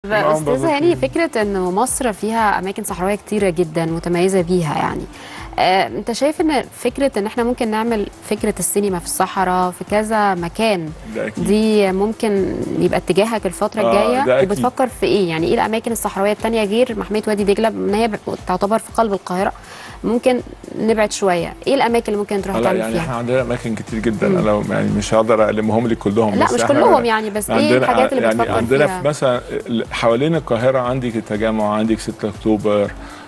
استاذه هاني فكره ان مصر فيها اماكن صحراويه كتيره جدا متميزه بيها يعني آه، انت شايف ان فكره ان احنا ممكن نعمل فكره السينما في الصحراء في كذا مكان ده أكيد. دي ممكن يبقى اتجاهك الفتره آه، الجايه ده أكيد. وبتفكر في ايه يعني ايه الاماكن الصحراويه التانية غير محميه وادي دجله ان هي تعتبر في قلب القاهره ممكن نبعد شويه ايه الاماكن اللي ممكن تروح لا تعمل يعني فيها احنا عندنا اماكن كتير جدا انا لو يعني مش هقدر المهم لك كلهم لا بس مش إحنا كلهم يعني بس ايه عندنا الحاجات اللي يعني بتفكر عندنا فيها في مثلا حوالين القاهره عندك التجمع عندك 6 اكتوبر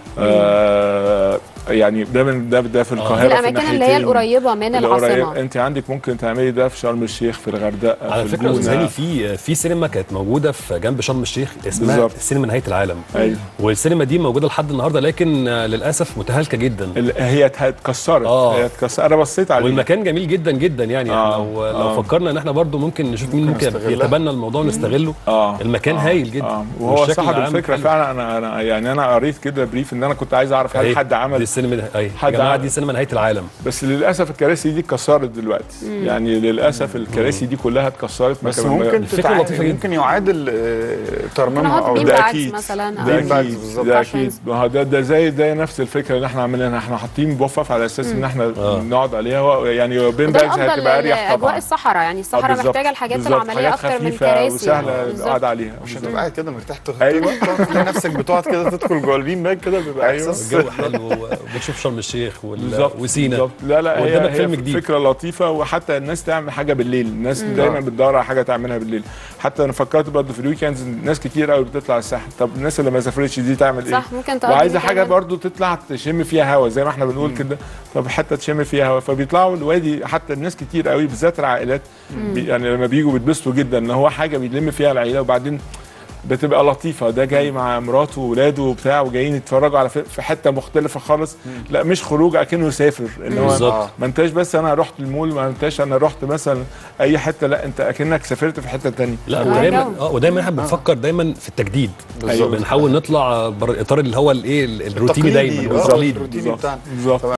آه يعني ده من ده ده في القاهره دي في الاماكن اللي هي الناحيتين. القريبه من القريب العاصمه انت عندك ممكن تعملي ده في شرم الشيخ في الغردقه على في فكره يا استاذ الجونة. هاني في في سينما كانت موجوده في جنب شرم الشيخ اسمها بالظبط. سينما نهايه العالم ايوه والسينما دي موجوده لحد النهارده لكن آه، للاسف متهالكه جدا ال- هي ات- اتكسرت آه. هي اتكسرت انا بصيت عليها والمكان جميل جدا جدا يعني آه، آه لو لو آه. فكرنا ان احنا برضو ممكن نشوف مين ممكن نستغلها. يتبنى الموضوع ونستغله اه المكان آه. هايل جدا آه. وهو والشكل صاحب العام الفكره حلو. فعلا انا انا يعني انا قريت كده بريف ان انا كنت عايز اعرف هل أهي، حد دي عمل السينما اي يا حد جماعه عمل- دي سينما نهايه العالم بس للاسف الكراسي دي اتكسرت دلوقتي يعني للاسف الكراسي دي كلها اتكسرت ما بس كان- ممكن الفكرة تتع... لطيفة جدا. ممكن يعادل آه، نحط ترميمها او بين ده باجز اكيد مثلا ده أو بين اكيد باجز بالظبط. ده cushions. اكيد ما هو ده ده زي ده نفس الفكره اللي احنا عاملينها احنا حاطين بوفف على اساس ان احنا آه. نقعد عليها و- يعني بين وده باجز الافضل هتبقى اريح لاجواء طبعا الصحراء يعني آه، الصحراء بالظبط. محتاجه الحاجات بالظبط. العمليه حاجات اكتر من خفيفة كراسي وسهله بالظبط. القعده عليها مش هتبقى قاعد كده مرتاح تخ- أيوة. تلاقي نفسك بتقعد كده تدخل جوه البين باج كده بيبقى أيوة. احساس الجو حلو وبنشوف شرم الشيخ وال- بالظبط وسينا بالظبط. لا لا هي, وقدامك هي فيلم جديد. فكره لطيفه وحتى الناس تعمل حاجه بالليل الناس دايما بتدور على حاجه تعملها بالليل حتى انا فكرت برضه في الويكندز ناس كتير قوي بتطلع الساحل طب الناس اللي ما سافرتش دي تعمل ايه صح ممكن تقضي وعايزه دي حاجه كمان. برضو تطلع تشم فيها هوا زي ما احنا بنقول كده طب حتى تشم فيها هوا فبيطلعوا الوادي حتى الناس كتير قوي بالذات العائلات بي يعني لما بيجوا بيتبسطوا جدا ان هو حاجه بيلم فيها العيله وبعدين بتبقى لطيفه ده جاي مع مراته واولاده وبتاع وجايين يتفرجوا على في في حته مختلفه خالص لا مش خروج اكنه يسافر ان هو بالظبط. ما انتش بس انا رحت المول ما انتش انا رحت مثلا اي حته لا انت اكنك سافرت في حته تانية لا آه، ودايما جو. اه ودايما احنا بنفكر دايما في التجديد بالظبط. بنحاول نطلع بره الاطار اللي هو الايه الروتيني التقليدي، دايما آه، والتقليدي الروتيني بالظبط بتاعنا بالظبط